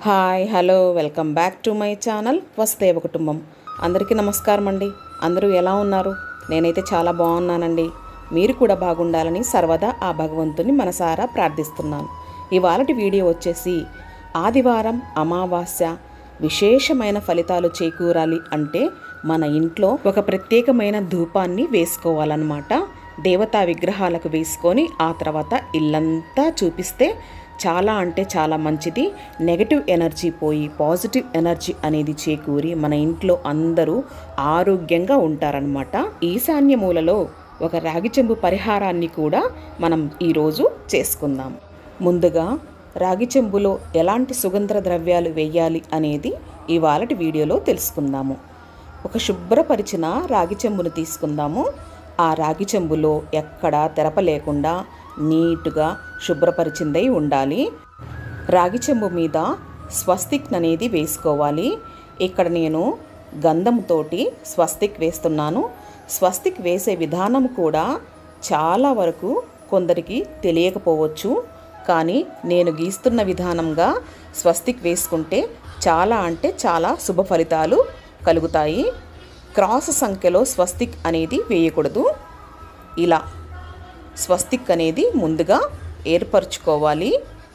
hi hello welcome back to my channel వసుదేవ కుటుంబం అందరికీ నమస్కారం అండి అందరూ ఎలా ఉన్నారు నేనైతే చాలా బాగున్నానండి మీరు కూడా బాగుండాలని సర్వదా ఆ భగవంతుని మనసారా ప్రార్థిస్తున్నాను ఇవాళటి వీడియో వచ్చేసి ఆదివారం అమావాస్య విశేషమైన ఫలితాలు చేకూరాలి అంటే మన ఇంట్లో ఒక ప్రత్యేకమైన ధూపాన్ని వేసుకోవాలన్నమాట దేవతా విగ్రహాలకు వేసుకొని ఆ తర్వాత ఇల్లంతా చూపిస్తే చాలా అంటే చాలా మంచిది నెగటివ్ ఎనర్జీ పోయి పాజిటివ్ ఎనర్జీ అనేది చేకూరి మన ఇంట్లో అందరూ ఆరోగ్యంగా ఉంటారనమాట ఈశాన్య మూలలో ఒక రాగి చెంబు పరిహారాన్ని కూడా మనం ఈరోజు చేసుకుందాం ముందుగా రాగి చెంబులో ఎలాంటి సుగంధ ద్రవ్యాలు వేయాలి అనేది ఇవాళటి వీడియోలో తెలుసుకుందాము ఒక శుభ్రపరిచిన రాగి చెంబును తీసుకుందాము ఆ రాగి చెంబులో ఎక్కడా తెరప లేకుండా నీట్గా శుభ్రపరిచిందై ఉండాలి రాగి చెంబు మీద స్వస్తిక్ అనేది వేసుకోవాలి ఇక్కడ నేను గంధంతోటి స్వస్తిక్ వేస్తున్నాను స్వస్తిక్ వేసే విధానం కూడా చాలా వరకు కొందరికి తెలియకపోవచ్చు కానీ నేను గీస్తున్న విధానంగా స్వస్తిక్ వేసుకుంటే చాలా అంటే చాలా శుభ ఫలితాలు కలుగుతాయి క్రాస్ సంఖ్యలో స్వస్తిక్ అనేది వేయకూడదు ఇలా స్వస్తిక్ అనేది ముందుగా ఏర్పరచుకోవాలి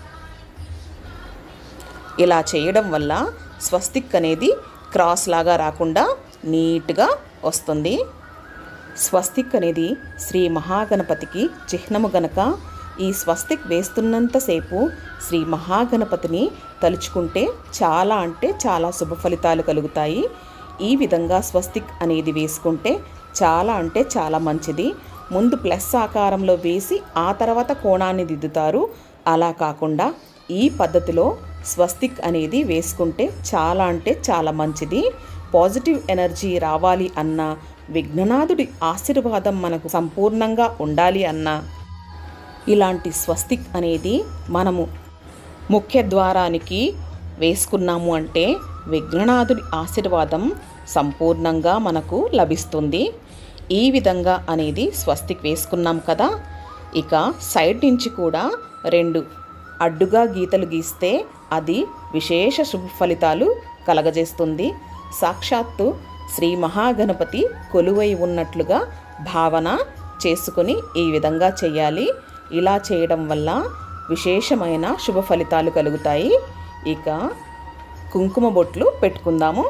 ఇలా చేయడం వల్ల స్వస్తిక్ అనేది క్రాస్ లాగా రాకుండా నీట్గా వస్తుంది స్వస్తిక్ అనేది శ్రీ మహాగణపతికి చిహ్నము గనక ఈ స్వస్తిక్ వేస్తున్నంతసేపు శ్రీ మహాగణపతిని తలుచుకుంటే చాలా అంటే చాలా శుభ ఫలితాలు కలుగుతాయి ఈ విధంగా స్వస్తిక్ అనేది వేసుకుంటే చాలా అంటే చాలా మంచిది ముందు ప్లస్ ఆకారంలో వేసి ఆ తర్వాత కోణాన్ని దిద్దుతారు అలా కాకుండా ఈ పద్ధతిలో స్వస్తిక్ అనేది వేసుకుంటే చాలా అంటే చాలా మంచిది పాజిటివ్ ఎనర్జీ రావాలి అన్న విఘ్ననాథుడి ఆశీర్వాదం మనకు సంపూర్ణంగా ఉండాలి అన్న ఇలాంటి స్వస్తిక్ అనేది మనము ముఖ్య ద్వారానికి వేసుకున్నాము అంటే విఘ్ననాథుడి ఆశీర్వాదం సంపూర్ణంగా మనకు లభిస్తుంది ఈ విధంగా అనేది స్వస్తిక్ వేసుకున్నాం కదా ఇక సైడ్ నుంచి కూడా రెండు అడ్డుగా గీతలు గీస్తే అది విశేష శుభ ఫలితాలు కలగజేస్తుంది సాక్షాత్తు శ్రీ మహాగణపతి కొలువై ఉన్నట్లుగా భావన చేసుకుని ఈ విధంగా చేయాలి ఇలా చేయడం వల్ల విశేషమైన శుభ ఫలితాలు కలుగుతాయి ఇక కుంకుమ బొట్లు పెట్టుకుందాము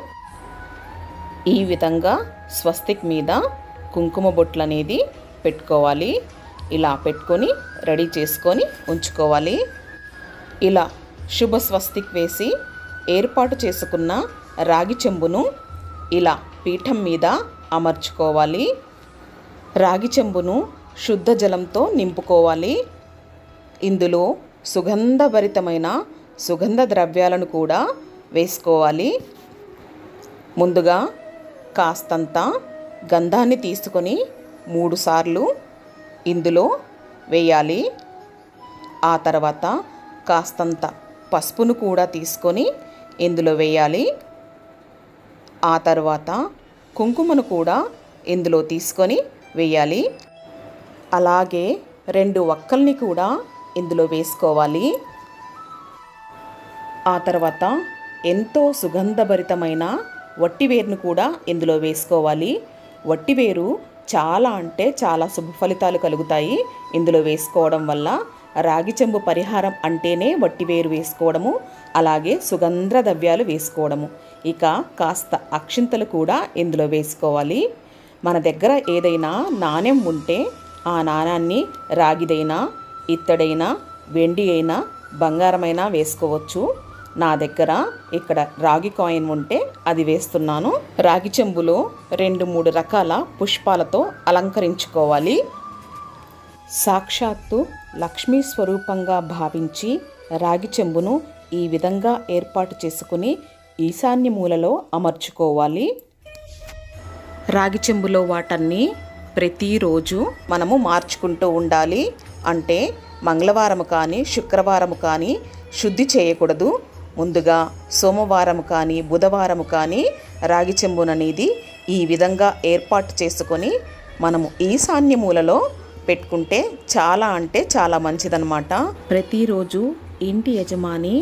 ఈ విధంగా స్వస్తిక్ మీద కుంకుమ బొట్లు అనేది పెట్టుకోవాలి ఇలా పెట్టుకొని రెడీ చేసుకొని ఉంచుకోవాలి ఇలా శుభ స్వస్తిక్ వేసి ఏర్పాటు చేసుకున్న రాగి చెంబును ఇలా పీఠం మీద అమర్చుకోవాలి రాగి చెంబును శుద్ధ జలంతో నింపుకోవాలి ఇందులో సుగంధభరితమైన సుగంధ ద్రవ్యాలను కూడా వేసుకోవాలి ముందుగా కాస్తంత గంధాన్ని తీసుకొని మూడుసార్లు ఇందులో వేయాలి ఆ తర్వాత కాస్తంత పసుపును కూడా తీసుకొని ఇందులో వేయాలి ఆ తర్వాత కుంకుమను కూడా ఇందులో తీసుకొని వేయాలి అలాగే రెండు వక్కల్ని కూడా ఇందులో వేసుకోవాలి ఆ తర్వాత ఎంతో సుగంధభరితమైన వట్టివేరును కూడా ఇందులో వేసుకోవాలి వట్టివేరు చాలా అంటే చాలా శుభ ఫలితాలు కలుగుతాయి ఇందులో వేసుకోవడం వల్ల రాగి చెంబు పరిహారం అంటేనే వట్టివేరు వేసుకోవడము అలాగే సుగంధ ద్రవ్యాలు వేసుకోవడము ఇక కాస్త అక్షింతలు కూడా ఇందులో వేసుకోవాలి మన దగ్గర ఏదైనా నాణ్యం ఉంటే ఆ నాణాన్ని రాగిదైనా ఇత్తడైనా వెండి అయినా బంగారమైనా వేసుకోవచ్చు నా దగ్గర ఇక్కడ రాగి కాయిన్ ఉంటే అది వేస్తున్నాను రాగి చెంబులో రెండు మూడు రకాల పుష్పాలతో అలంకరించుకోవాలి సాక్షాత్తు లక్ష్మీ స్వరూపంగా భావించి రాగి చెంబును ఈ విధంగా ఏర్పాటు చేసుకుని ఈశాన్య మూలలో అమర్చుకోవాలి రాగి చెంబులో వాటర్ని ప్రతిరోజు మనము మార్చుకుంటూ ఉండాలి అంటే మంగళవారం కానీ శుక్రవారం కానీ శుద్ధి చేయకూడదు ముందుగా సోమవారం కానీ బుధవారం కానీ రాగి చెంబుననేది ఈ విధంగా ఏర్పాటు చేసుకొని మనము ఈశాన్య మూలలో పెట్టుకుంటే చాలా అంటే చాలా మంచిదన్నమాట ప్రతిరోజు ఇంటి యజమాని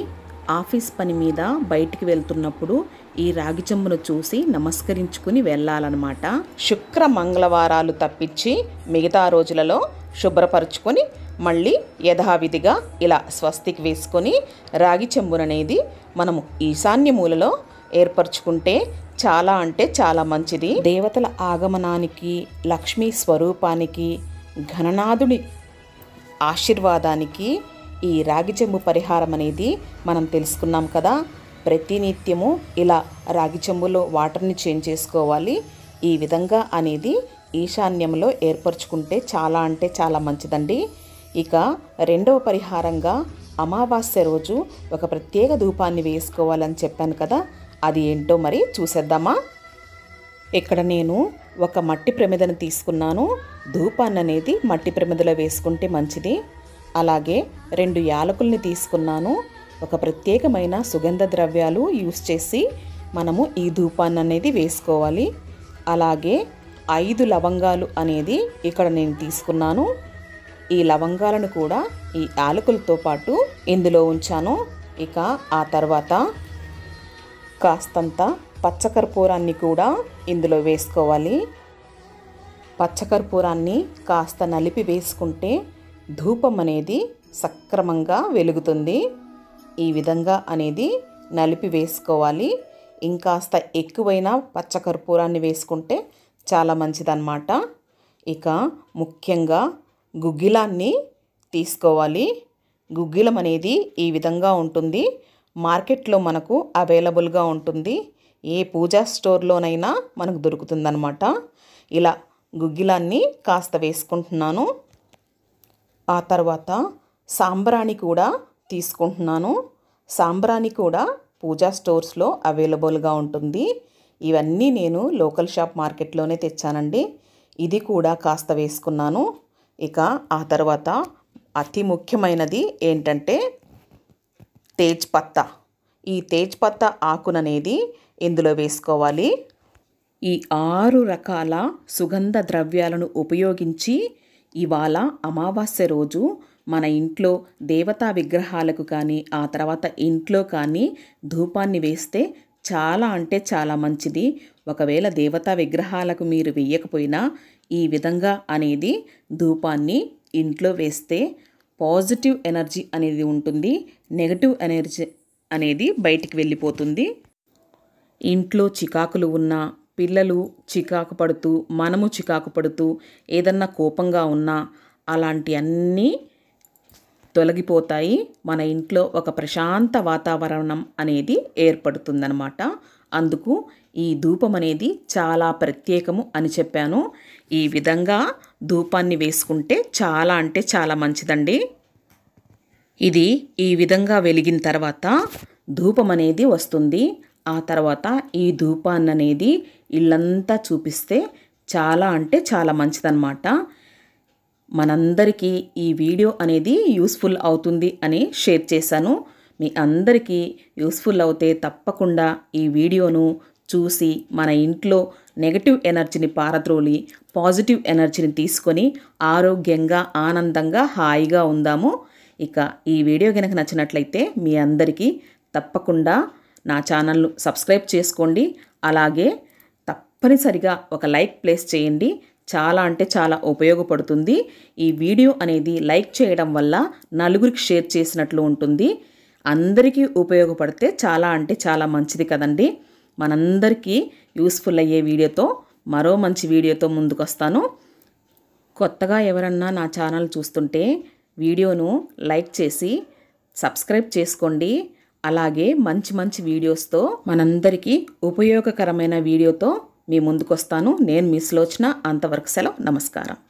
ఆఫీస్ పని మీద బయటికి వెళ్తున్నప్పుడు ఈ రాగి చెంబును చూసి నమస్కరించుకుని వెళ్ళాలన్నమాట శుక్ర మంగళవారాలు తప్పించి మిగతా రోజులలో శుభ్రపరుచుకొని మళ్ళీ యథావిధిగా ఇలా స్వస్తికి వేసుకొని రాగి చెంబుననేది మనము ఈశాన్య మూలలో ఏర్పరచుకుంటే చాలా అంటే చాలా మంచిది దేవతల ఆగమనానికి లక్ష్మీ స్వరూపానికి ఘననాథుడి ఆశీర్వాదానికి ఈ రాగి చెంబు పరిహారం అనేది మనం తెలుసుకున్నాం కదా ప్రతినిత్యము ఇలా రాగి చెంబులో వాటర్ని చేంజ్ చేసుకోవాలి ఈ విధంగా అనేది ఈశాన్యంలో ఏర్పరచుకుంటే చాలా అంటే చాలా మంచిదండి ఇక రెండవ పరిహారంగా అమావాస్య రోజు ఒక ప్రత్యేక ధూపాన్ని వేసుకోవాలని చెప్పాను కదా అది ఏంటో మరి చూసేద్దామా ఇక్కడ నేను ఒక మట్టి ప్రమిదను తీసుకున్నాను ధూపాన్ని అనేది మట్టి ప్రమిదలో వేసుకుంటే మంచిది అలాగే రెండు యాలకుల్ని తీసుకున్నాను ఒక ప్రత్యేకమైన సుగంధ ద్రవ్యాలు యూస్ చేసి మనము ఈ ధూపాన్ని అనేది వేసుకోవాలి అలాగే ఐదు లవంగాలు అనేది ఇక్కడ నేను తీసుకున్నాను ఈ లవంగాలను కూడా ఈ యాలకులతో పాటు ఇందులో ఉంచాను ఇక ఆ తర్వాత కాస్తంత పచ్చకర్పూరాన్ని కూడా ఇందులో వేసుకోవాలి పచ్చకర్పూరాన్ని కాస్త నలిపి వేసుకుంటే ధూపం అనేది సక్రమంగా వెలుగుతుంది ఈ విధంగా అనేది నలిపి వేసుకోవాలి ఇంకాస్త ఎక్కువైన పచ్చకర్పూరాన్ని వేసుకుంటే చాలా మంచిదన్నమాట ఇక ముఖ్యంగా గుగ్గిలాన్ని తీసుకోవాలి గుగ్గిలం అనేది ఈ విధంగా ఉంటుంది మార్కెట్లో మనకు అవైలబుల్గా ఉంటుంది ఏ పూజా స్టోర్లోనైనా మనకు దొరుకుతుందనమాట ఇలా గుగ్గిలాన్ని కాస్త వేసుకుంటున్నాను ఆ తర్వాత సాంబ్రాణి కూడా తీసుకుంటున్నాను సాంబ్రాణి కూడా పూజా స్టోర్స్లో అవైలబుల్గా ఉంటుంది ఇవన్నీ నేను లోకల్ షాప్ మార్కెట్లోనే తెచ్చానండి ఇది కూడా కాస్త వేసుకున్నాను ఇక ఆ తర్వాత అతి ముఖ్యమైనది ఏంటంటే తేజ్ పత్తా ఈ తేజ్ పత్తా ఆకుననేది ఇందులో వేసుకోవాలి ఈ ఆరు రకాల సుగంధ ద్రవ్యాలను ఉపయోగించి ఇవాళ అమావాస్య రోజు మన ఇంట్లో దేవతా విగ్రహాలకు కానీ ఆ తర్వాత ఇంట్లో కానీ ధూపాన్ని వేస్తే చాలా అంటే చాలా మంచిది ఒకవేళ దేవతా విగ్రహాలకు మీరు వేయకపోయినా ఈ విధంగా అనేది ధూపాన్ని ఇంట్లో వేస్తే పాజిటివ్ ఎనర్జీ అనేది ఉంటుంది నెగటివ్ ఎనర్జీ అనేది బయటికి వెళ్ళిపోతుంది ఇంట్లో చికాకులు ఉన్న పిల్లలు చికాకు పడుతూ మనము చికాకు పడుతూ ఏదన్నా కోపంగా ఉన్నా అలాంటి అన్నీ తొలగిపోతాయి మన ఇంట్లో ఒక ప్రశాంత వాతావరణం అనేది ఏర్పడుతుందన్నమాట అందుకు ఈ ధూపం అనేది చాలా ప్రత్యేకము అని చెప్పాను ఈ విధంగా ధూపాన్ని వేసుకుంటే చాలా అంటే చాలా మంచిదండి ఇది ఈ విధంగా వెలిగిన తర్వాత ధూపం అనేది వస్తుంది ఆ తర్వాత ఈ ధూపాన్ని అనేది ఇల్లంతా చూపిస్తే చాలా అంటే చాలా మంచిదన్నమాట మనందరికీ ఈ వీడియో అనేది యూస్ఫుల్ అవుతుంది అని షేర్ చేశాను మీ అందరికీ యూస్ఫుల్ అవుతే తప్పకుండా ఈ వీడియోను చూసి మన ఇంట్లో నెగటివ్ ఎనర్జీని పారద్రోలి పాజిటివ్ ఎనర్జీని తీసుకొని ఆరోగ్యంగా ఆనందంగా హాయిగా ఉందాము ఇక ఈ వీడియో కనుక నచ్చినట్లయితే మీ అందరికీ తప్పకుండా నా ఛానల్ను సబ్స్క్రైబ్ చేసుకోండి అలాగే తప్పనిసరిగా ఒక లైక్ ప్లేస్ చేయండి చాలా అంటే చాలా ఉపయోగపడుతుంది ఈ వీడియో అనేది లైక్ చేయడం వల్ల నలుగురికి షేర్ చేసినట్లు ఉంటుంది అందరికీ ఉపయోగపడితే చాలా అంటే చాలా మంచిది కదండి మనందరికీ యూస్ఫుల్ అయ్యే వీడియోతో మరో మంచి వీడియోతో ముందుకు వస్తాను కొత్తగా ఎవరన్నా నా ఛానల్ చూస్తుంటే వీడియోను లైక్ చేసి సబ్స్క్రైబ్ చేసుకోండి అలాగే మంచి మంచి వీడియోస్తో మనందరికీ ఉపయోగకరమైన వీడియోతో మీ ముందుకు వస్తాను నేను మీ సులోచన అంతవరకు సెలవు నమస్కారం